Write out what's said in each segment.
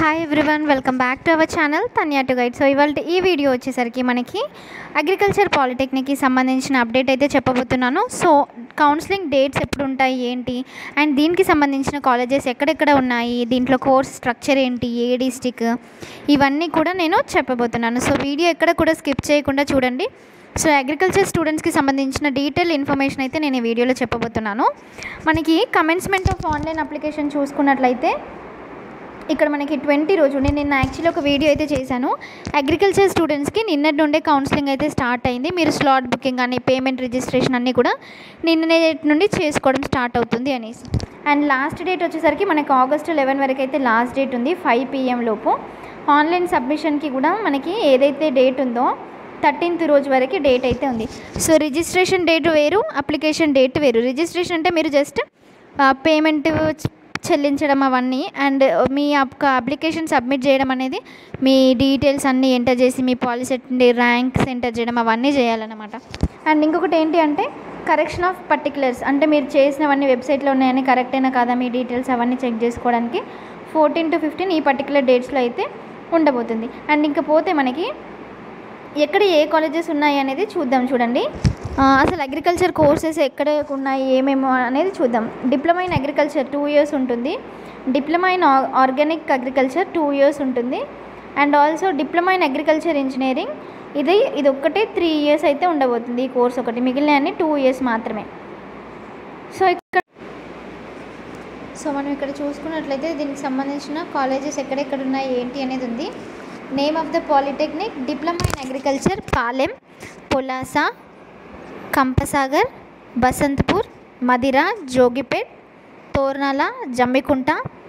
Hi everyone welcome back to our channel Tanya to guide so ఇవాళ ఈ video వచ్చేసరికి మనకి అగ్రికల్చర్ పాలిటెక్నిక్కి సంబంధించిన అప్డేట్ అయితే చెప్పబోతున్నాను సో కౌన్సిలింగ్ డేట్స్ ఎప్పుడు ఉంటాయి ఏంటి అండ్ దీనికి సంబంధించిన కాలేజెస్ ఎక్కడెక్కడ ఉన్నాయి దీంట్లో కోర్స్ స్ట్రక్చర్ ఏంటి ఏ డిస్టిక్ ఇవన్నీ కూడా నేను చెప్పబోతున్నాను సో వీడియో ఎక్కడ కూడా స్కిప్ చేయకుండా చూడండి సో అగ్రికల్చర్ స్టూడెంట్స్కి సంబంధించిన డీటెయిల్ ఇన్ఫర్మేషన్ అయితే నేను ఈ వీడియోలో చెప్పబోతున్నాను మనకి కమెన్స్మెంట్ ఆఫ్ ఆన్లైన్ అప్లికేషన్ చూసుకున్నట్లయితే ఇక్కడ మనకి ట్వంటీ రోజు నేను నిన్న యాక్చువల్లీ ఒక వీడియో అయితే చేశాను అగ్రికల్చర్ స్టూడెంట్స్కి నిన్నటి నుండే కౌన్సిలింగ్ అయితే స్టార్ట్ అయింది మీరు స్లాట్ బుకింగ్ కానీ పేమెంట్ రిజిస్ట్రేషన్ అన్నీ కూడా నిన్న నుండి చేసుకోవడం స్టార్ట్ అవుతుంది అనేసి అండ్ లాస్ట్ డేట్ వచ్చేసరికి మనకి ఆగస్ట్ లెవెన్ వరకు అయితే లాస్ట్ డేట్ ఉంది ఫైవ్ పిఎం లోపు ఆన్లైన్ సబ్మిషన్కి కూడా మనకి ఏదైతే డేట్ ఉందో థర్టీన్త్ రోజు వరకు డేట్ అయితే ఉంది సో రిజిస్ట్రేషన్ డేట్ వేరు అప్లికేషన్ డేట్ వేరు రిజిస్ట్రేషన్ అంటే మీరు జస్ట్ పేమెంట్ చెల్లించడం అవన్నీ అండ్ మీ యొక్క అప్లికేషన్ సబ్మిట్ చేయడం అనేది మీ డీటెయిల్స్ అన్నీ ఎంటర్ చేసి మీ పాలసీ ర్యాంక్స్ ఎంటర్ చేయడం అవన్నీ చేయాలన్నమాట అండ్ ఇంకొకటి ఏంటి అంటే కరెక్షన్ ఆఫ్ పర్టికులర్స్ అంటే మీరు చేసినవన్నీ వెబ్సైట్లో ఉన్నాయని కరెక్ట్ అయినా కాదా మీ డీటెయిల్స్ అవన్నీ చెక్ చేసుకోవడానికి ఫోర్టీన్ టు ఫిఫ్టీన్ ఈ పర్టికులర్ డేట్స్లో అయితే ఉండబోతుంది అండ్ ఇంకా పోతే మనకి ఎక్కడ ఏ కాలేజెస్ ఉన్నాయి అనేది చూద్దాం చూడండి ఆ, అసలు అగ్రికల్చర్ కోర్సెస్ ఎక్కడ ఉన్నాయి ఏమేమో అనేది చూద్దాం diploma in agriculture two years ఉంటుంది diploma in organic agriculture two years ఉంటుంది and also diploma in agriculture engineering ఇది ఇది ఒక్కటే త్రీ ఇయర్స్ అయితే ఉండబోతుంది ఈ కోర్స్ ఒకటి మిగిలిన అన్ని టూ ఇయర్స్ మాత్రమే సో ఇక్కడ సో మనం ఇక్కడ చూసుకున్నట్లయితే దీనికి సంబంధించిన కాలేజెస్ ఎక్కడెక్కడ ఉన్నాయి ఏంటి అనేది ఉంది name of the polytechnic diploma in agriculture Palem Polasa Kampasagar Basantpur Madhira Jogipet Tornala Jammikunta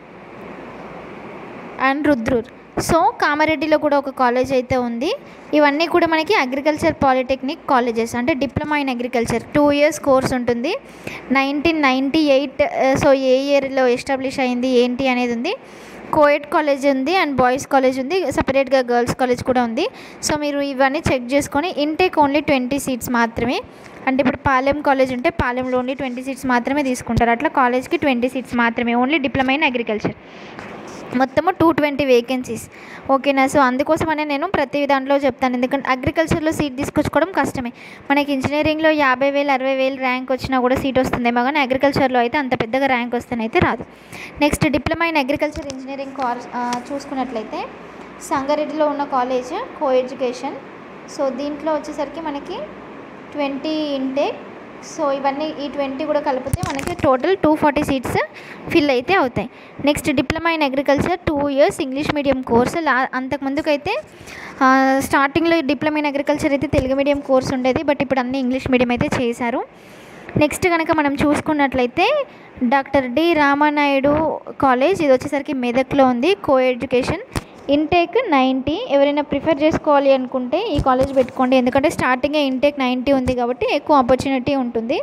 and Rudrur so కామారెడ్డిలో కూడా ఒక కాలేజ్ అయితే ఉంది ఇవన్నీ కూడా మనకి అగ్రికల్చర్ పాలిటెక్నిక్ కాలేజెస్ అంటే diploma in agriculture two years course ఉంటుంది నైన్టీన్ నైంటీ ఎయిట్ సో ఏ ఇయర్లో ఎస్టాబ్లిష్ అయింది ఏంటి అనేది ఉంది కోయట్ కాలేజ్ ఉంది అండ్ బాయ్స్ కాలేజ్ ఉంది సపరేట్గా గర్ల్స్ కాలేజ్ కూడా ఉంది సో మీరు ఇవన్నీ చెక్ చేసుకొని ఇంటేక్ ఓన్లీ ట్వంటీ సీట్స్ మాత్రమే అంటే ఇప్పుడు పాలెం కాలేజ్ ఉంటే పాలెంలో ఓన్లీ ట్వంటీ సీట్స్ మాత్రమే తీసుకుంటారు అట్లా కాలేజ్కి ట్వంటీ సీట్స్ మాత్రమే ఓన్లీ డిప్లొమా ఇన్ అగ్రికల్చర్ మొత్తము టూ ట్వంటీ వేకెన్సీస్ ఓకేనా సో అందుకోసమనే నేను ప్రతి దాంట్లో చెప్తాను ఎందుకంటే అగ్రికల్చర్లో సీట్ తీసుకొచ్చుకోవడం కష్టమే మనకి ఇంజనీరింగ్లో యాభై వేలు అరవై వేలు ర్యాంక్ వచ్చినా కూడా సీట్ వస్తుందేమో కానీ అగ్రికల్చర్లో అయితే అంత పెద్దగా ర్యాంక్ వస్తేనైతే రాదు next diploma in agriculture engineering course చూసుకున్నట్లయితే సంగారెడ్డిలో ఉన్న కాలేజ్ కో ఎడ్యుకేషన్ సో దీంట్లో వచ్చేసరికి మనకి ట్వంటీ ఇంటేక్ సో ఇవన్నీ ఈ ట్వంటీ కూడా కలిపితే మనకి total two forty seats fill అయితే అవుతాయి next diploma in agriculture two years English medium course లా అంతకుముందుకైతే ఆ, స్టార్టింగ్లో డిప్లొమా ఇన్ అగ్రికల్చర్ అయితే తెలుగు మీడియం కోర్స్ ఉండేది బట్ ఇప్పుడు అన్ని ఇంగ్లీష్ మీడియం అయితే చేశారు నెక్స్ట్ కనుక మనం చూసుకున్నట్లయితే డాక్టర్ డి రామానాయుడు కాలేజ్ ఇది వచ్చేసరికి మెదక్లో ఉంది కో ఎడ్యుకేషన్ ఇంటేక్ నైంటీ ఎవరైనా ప్రిఫర్ చేసుకోవాలి అనుకుంటే ఈ కాలేజ్ పెట్టుకోండి ఎందుకంటే స్టార్టింగే ఇంటేక్ నైంటీ ఉంది కాబట్టి ఎక్కువ ఆపర్చునిటీ ఉంటుంది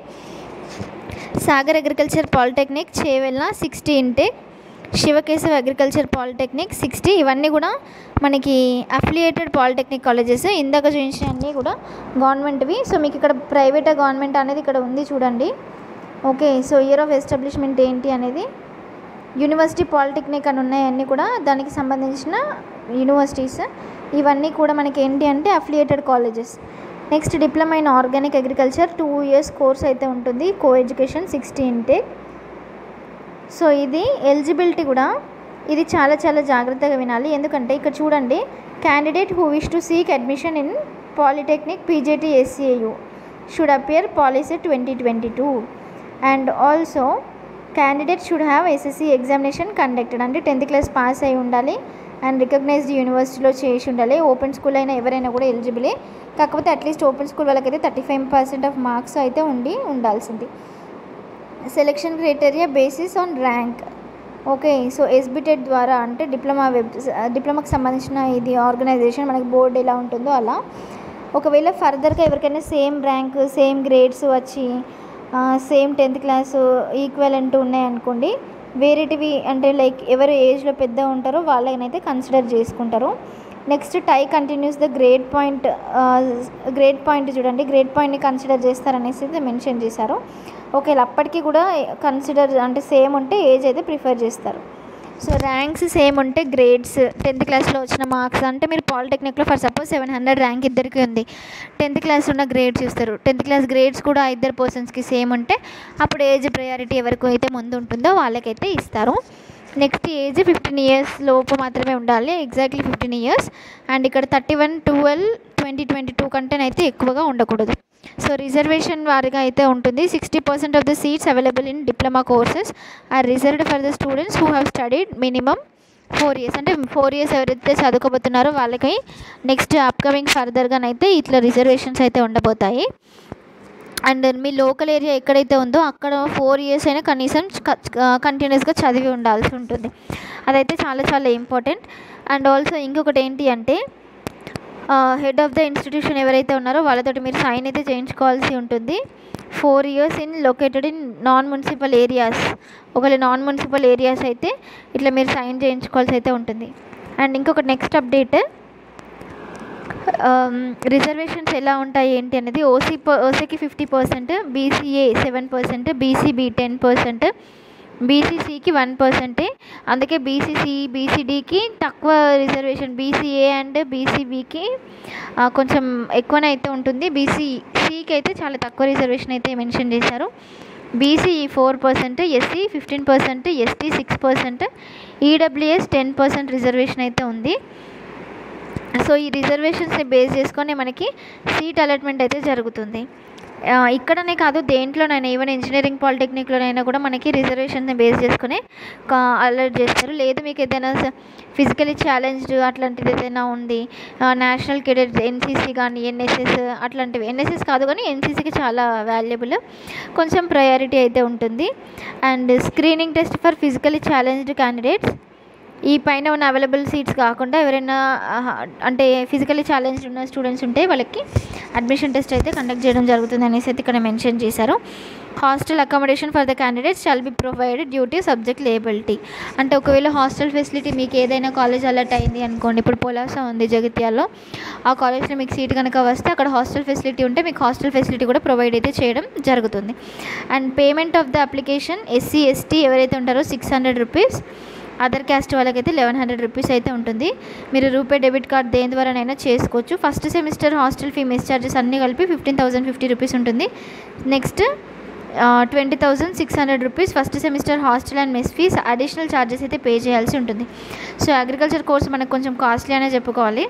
Sagar agriculture polytechnic Chevella sixty intake Shivakeshav agriculture polytechnic sixty ఇవన్నీ కూడా మనకి అఫిలియేటెడ్ పాలిటెక్నిక్ కాలేజెస్ ఇందాక చూపించిన అన్నీ కూడా గవర్నమెంట్వి సో మీకు ఇక్కడ ప్రైవేట్ గవర్నమెంట్ అనేది ఇక్కడ ఉంది చూడండి okay so year of establishment ఏంటి అనేది యూనివర్సిటీ పాలిటెక్నిక్ అని ఉన్నాయి అన్నీ కూడా దానికి సంబంధించిన యూనివర్సిటీస్ ఇవన్నీ కూడా మనకి ఏంటి అంటే affiliated colleges next diploma in organic agriculture two years course అయితే ఉంటుంది co education sixty intake so ఇది ఎలిజిబిలిటీ కూడా ఇది చాలా చాలా జాగ్రత్తగా వినాలి ఎందుకంటే ఇక్కడ చూడండి candidate who wish to seek admission in polytechnic PJT SAU should appear POLYCET twenty twenty two and also candidate should have SSC examination conducted అంటే టెన్త్ క్లాస్ పాస్ అయి ఉండాలి అండ్ రికగ్నైజ్డ్ యూనివర్సిటీలో చేసి ఉండాలి ఓపెన్ స్కూల్ అయినా ఎవరైనా కూడా ఎలిజిబులే కాకపోతే అట్లీస్ట్ ఓపెన్ స్కూల్ వాళ్ళకైతే thirty five percent of marks అయితే ఉండి ఉండాల్సింది selection criteria basis on rank okay so ఎస్బిటెడ్ ద్వారా అంటే డిప్లొమా వెబ్ డిప్లొమాకి సంబంధించిన ఇది ఆర్గనైజేషన్ మనకి బోర్డు ఎలా ఉంటుందో అలా ఒకవేళ ఫర్దర్గా ఎవరికైనా సేమ్ ర్యాంక్ సేమ్ గ్రేడ్స్ వచ్చి సేమ్ టెన్త్ క్లాసు ఈక్వలెంట్ ఉన్నాయనుకోండి వేరేటివి అంటే లైక్ ఎవరు ఏజ్లో పెద్ద ఉంటారో వాళ్ళనైతే కన్సిడర్ చేసుకుంటారు next tie continues the grade point grade point చూడండి గ్రేడ్ పాయింట్ని కన్సిడర్ చేస్తారనేసి మెన్షన్ చేశారు ఓకే అప్పటికి కూడా కన్సిడర్ అంటే సేమ్ ఉంటే ఏజ్ అయితే ప్రిఫర్ చేస్తారు సో ర్యాంక్స్ సేమ్ ఉంటే గ్రేడ్స్ టెన్త్ క్లాస్లో వచ్చిన మార్క్స్ అంటే మీరు పాలిటెక్నిక్లో for suppose seven hundred rank ఇద్దరికి ఉంది టెన్త్ క్లాస్ ఉన్న గ్రేడ్స్ ఇస్తారు టెన్త్ క్లాస్ గ్రేడ్స్ కూడా ఆ ఇద్దరు పర్సన్స్కి సేమ్ ఉంటే అప్పుడు ఏజ్ ప్రయారిటీ ఎవరికి అయితే ముందు ఉంటుందో వాళ్ళకైతే ఇస్తారు నెక్స్ట్ ఏజ్ ఫిఫ్టీన్ ఇయర్స్ లోపు మాత్రమే ఉండాలి ఎగ్జాక్ట్లీ ఫిఫ్టీన్ ఇయర్స్ అండ్ ఇక్కడ thirty one twelve twenty twenty two కంటేనైతే ఎక్కువగా ఉండకూడదు సో రిజర్వేషన్ వారిగా అయితే ఉంటుంది sixty percent of the seats available in diploma courses are reserved for the students who have studied minimum four years అంటే four years ఎవరైతే చదువుకోబోతున్నారో వాళ్ళకి నెక్స్ట్ అప్కమింగ్ ఫర్దర్గానైతే ఇట్లా రిజర్వేషన్స్ అయితే ఉండబోతాయి అండ్ మీ లోకల్ ఏరియా ఎక్కడైతే ఉందో అక్కడ ఫోర్ ఇయర్స్ అయినా కనీసం కంటిన్యూస్గా చదివి ఉండాల్సి ఉంటుంది అదైతే చాలా చాలా ఇంపార్టెంట్ అండ్ ఆల్సో ఇంకొకటి ఏంటి అంటే హెడ్ ఆఫ్ ద ఇన్స్టిట్యూషన్ ఎవరైతే ఉన్నారో వాళ్ళతోటి మీరు సైన్ అయితే చేయించుకోవాల్సి ఉంటుంది four years in located in non municipal areas ఒకవేళ నాన్ మున్సిపల్ ఏరియాస్ అయితే ఇట్లా మీరు సైన్ చేయించుకోవాల్సి అయితే ఉంటుంది అండ్ ఇంకొక నెక్స్ట్ అప్డేట్ రిజర్వేషన్స్ ఎలా ఉంటాయి ఏంటి అనేది ఓసీ ఓసీకి fifty percent BCA seven percent BCB ten percent బీసీసీకి వన్ పర్సెంటే అందుకే బీసీసీ బీసీడీకి తక్కువ రిజర్వేషన్ బీసీఏ అండ్ బీసీబీకి కొంచెం ఎక్కువనే అయితే ఉంటుంది బీసీసీకి అయితే చాలా తక్కువ రిజర్వేషన్ అయితే మెన్షన్ చేశారు BC four percent SC fifteen percent ST six percent EWS ten percent reservation అయితే ఉంది సో ఈ రిజర్వేషన్స్ని బేస్ చేసుకొని మనకి సీట్ అలాట్మెంట్ అయితే జరుగుతుంది ఆ, ఇక్కడనే కాదు దేంట్లోనైనా ఈవెన్ ఇంజనీరింగ్ పాలిటెక్నిక్లోనైనా కూడా మనకి రిజర్వేషన్ని బేస్ చేసుకుని అలర్ట్ చేస్తారు లేదు మీకు ఏదైనా ఫిజికలీ ఛాలెంజ్డ్ అట్లాంటిది ఏదైనా ఉంది నేషనల్ కెడెట్ ఎన్సీసీ కానీ ఎన్ఎస్ఎస్ అట్లాంటివి ఎన్ఎస్ఎస్ కాదు కానీ ఎన్సీసీకి చాలా వాల్యుబుల్ కొంచెం ప్రయారిటీ అయితే ఉంటుంది and screening test for physically challenged candidates ఈ పైన ఉన్న అవైలబుల్ సీట్స్ కాకుండా ఎవరైనా ఆహా, అంటే ఫిజికలీ ఛాలెంజ్డ్ ఉన్న స్టూడెంట్స్ ఉంటే వాళ్ళకి అడ్మిషన్ టెస్ట్ అయితే కండక్ట్ చేయడం జరుగుతుంది అనేసి అయితే ఇక్కడ మెన్షన్ చేశారు hostel accommodation for the candidates shall be provided due to subject liability అంటే ఒకవేళ హాస్టల్ ఫెసిలిటీ మీకు ఏదైనా కాలేజ్ అలర్ట్ అయింది అనుకోండి ఇప్పుడు పొలాస ఉంది జగిత్యాల్లో ఆ కాలేజ్లో మీకు సీట్ కనుక వస్తే అక్కడ హాస్టల్ ఫెసిలిటీ ఉంటే మీకు హాస్టల్ ఫెసిలిటీ కూడా ప్రొవైడ్ అయితే చేయడం జరుగుతుంది and payment of the application SC ST ఎవరైతే ఉంటారో six hundred rupees other caste వాళ్ళకైతే లెవెన్ హండ్రెడ్ రూపీస్ అయితే ఉంటుంది మీరు రూపే డెబిట్ కార్డ్ దేని ద్వారానైనా చేసుకోవచ్చు first semester hostel fee mess charges అన్నీ కలిపి ఫిఫ్టీన్ థౌసండ్ ఫిఫ్టీ రూపీస్ ఉంటుంది next twenty thousand six hundred rupees first semester hostel and mess fees additional charges అయితే పే చేయాల్సి ఉంటుంది సో అగ్రికల్చర్ కోర్స్ మనకు కొంచెం కాస్ట్లీ అనే చెప్పుకోవాలి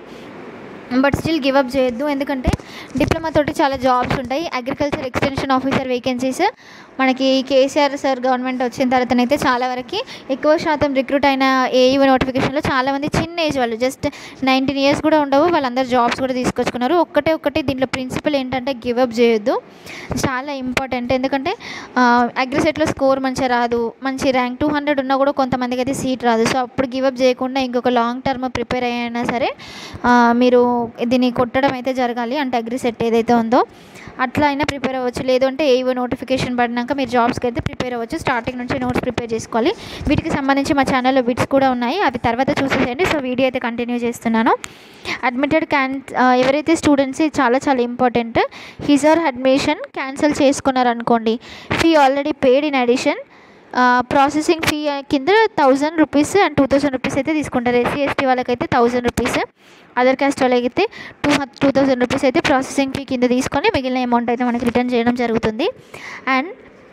బట్ స్టిల్ గివ్ అప్ చేయొద్దు ఎందుకంటే డిప్లొమా తోటి చాలా జాబ్స్ ఉంటాయి అగ్రికల్చర్ ఎక్స్టెన్షన్ ఆఫీసర్ వేకెన్సీస్ మనకి కేసీఆర్ సార్ గవర్నమెంట్ వచ్చిన తర్వాతనైతే చాలా వరకు ఎక్కువ శాతం రిక్రూట్ అయిన ఏఈఓ నోటిఫికేషన్లో చాలామంది చిన్న ఏజ్ వాళ్ళు జస్ట్ నైన్టీన్ ఇయర్స్ కూడా ఉండవు వాళ్ళందరూ జాబ్స్ కూడా తీసుకొచ్చుకున్నారు ఒక్కటే ఒక్కటి దీంట్లో ప్రిన్సిపల్ ఏంటంటే గివ్ అప్ చేయొద్దు చాలా ఇంపార్టెంట్ ఎందుకంటే అగ్రిసెట్లో స్కోర్ మంచిగా రాదు మంచి ర్యాంక్ టూ హండ్రెడ్ ఉన్నా కూడా కొంతమందికి అయితే సీట్ రాదు సో అప్పుడు గివ్ అప్ చేయకుండా ఇంకొక లాంగ్ టర్మ్ ప్రిపేర్ అయినా సరే ఆ, మీరు దీన్ని కొట్టడం అయితే జరగాలి అంటే అగ్రి సెట్ ఏదైతే ఉందో అట్లా అయినా ప్రిపేర్ అవ్వచ్చు లేదు అంటే ఏవో నోటిఫికేషన్ పడినాక మీరు జాబ్స్కి అయితే ప్రిపేర్ అవ్వచ్చు స్టార్టింగ్ నుంచి నోట్స్ ప్రిపేర్ చేసుకోవాలి వీటికి సంబంధించి మా ఛానల్లో బిట్స్ కూడా ఉన్నాయి అవి తర్వాత చూసేసేయండి సో వీడియో అయితే కంటిన్యూ చేస్తున్నాను అడ్మిటెడ్ క్యాన్ ఎవరైతే స్టూడెంట్స్ చాలా చాలా ఇంపార్టెంట్ హిజర్ అడ్మిషన్ క్యాన్సిల్ చేసుకున్నారనుకోండి fee already paid in addition processing fee కింద thousand rupees and two thousand rupees అయితే తీసుకుంటారు ఎస్సీ ఎస్టీ వాళ్ళకైతే థౌజండ్ రూపీస్ అదర్ క్యాస్ట్ వాళ్ళకైతే టూ టూ థౌసండ్ రూపీస్ అయితే ప్రాసెసింగ్ ఫీ కింద తీసుకొని మిగిలిన అమౌంట్ అయితే మనకి రిటర్న్ చేయడం జరుగుతుంది అండ్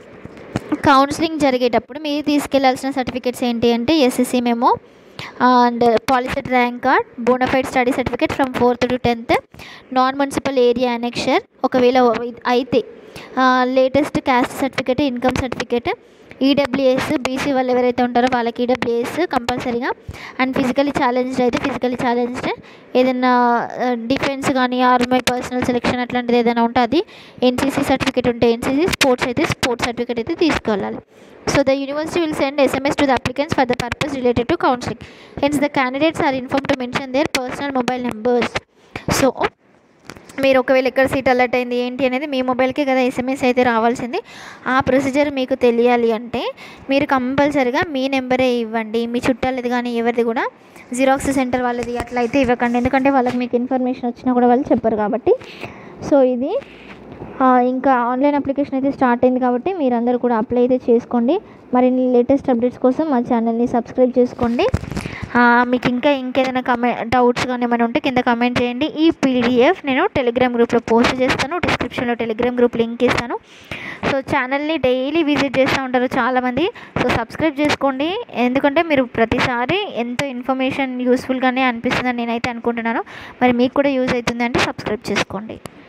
కౌన్సిలింగ్ జరిగేటప్పుడు మీరు తీసుకెళ్లాల్సిన సర్టిఫికేట్స్ ఏంటి అంటే ఎస్ఎస్సి మేము and POLYCET rank card bonafide study certificate from fourth to tenth non municipal area annexure ఒకవేళ అయితే latest caste certificate income certificate EWS BC వాళ్ళు ఎవరైతే ఉంటారో వాళ్ళకి ఈడబ్ల్యూఎస్ కంపల్సరీగా అండ్ ఫిజికలీ ఛాలెంజ్డ్ అయితే ఫిజికలీ ఛాలెంజ్డ్ ఏదైనా డిఫెన్స్ కానీ ఆర్మీ పర్సనల్ సెలెక్షన్ అట్లాంటిది ఏదైనా ఉంటే అది ఎన్సీసీ సర్టిఫికేట్ ఉంటే ఎన్సీసీ స్పోర్ట్స్ అయితే స్పోర్ట్స్ సర్టిఫికేట్ అయితే తీసుకెళ్ళాలి so the university will send SMS to the applicants for the purpose related to counseling. Hence, the candidates are informed to mention their personal mobile numbers. So మీరు ఒకవేళ ఎక్కడ seat alert అయింది ఏంటి అనేది మీ మొబైల్కే కదా SMS అయితే రావాల్సింది ఆ ప్రొసీజర్ మీకు తెలియాలి అంటే మీరు కంపల్సరిగా మీ నెంబరే ఇవ్వండి మీ చుట్టాలది కానీ ఎవరిది కూడా జిరాక్స్ సెంటర్ వాళ్ళది అట్లా అయితే ఇవ్వకండి ఎందుకంటే వాళ్ళకి మీకు ఇన్ఫర్మేషన్ వచ్చినా కూడా వాళ్ళు చెప్పరు కాబట్టి సో ఇది ఆ, ఇంకా ఆన్లైన్ అప్లికేషన్ అయితే స్టార్ట్ అయింది కాబట్టి మీరందరూ కూడా అప్లై అయితే చేసుకోండి మరిన్ని లేటెస్ట్ అప్డేట్స్ కోసం మా ఛానల్ని సబ్స్క్రైబ్ చేసుకోండి ఆ, మీకు ఇంకా ఇంకేదైనా కమె డౌట్స్ కానీ ఏమైనా ఉంటే కింద కమెంట్ చేయండి ఈ పీడిఎఫ్ నేను టెలిగ్రామ్ గ్రూప్లో పోస్ట్ చేస్తాను డిస్క్రిప్షన్లో టెలిగ్రామ్ గ్రూప్ లింక్ ఇస్తాను సో ఛానల్ని డైలీ విజిట్ చేస్తూ ఉంటారు చాలామంది సో సబ్స్క్రైబ్ చేసుకోండి ఎందుకంటే మీరు ప్రతిసారి ఎంతో ఇన్ఫర్మేషన్ యూస్ఫుల్గానే అనిపిస్తుందని నేనైతే అనుకుంటున్నాను మరి మీకు కూడా యూజ్ అవుతుంది అంటే సబ్స్క్రైబ్ చేసుకోండి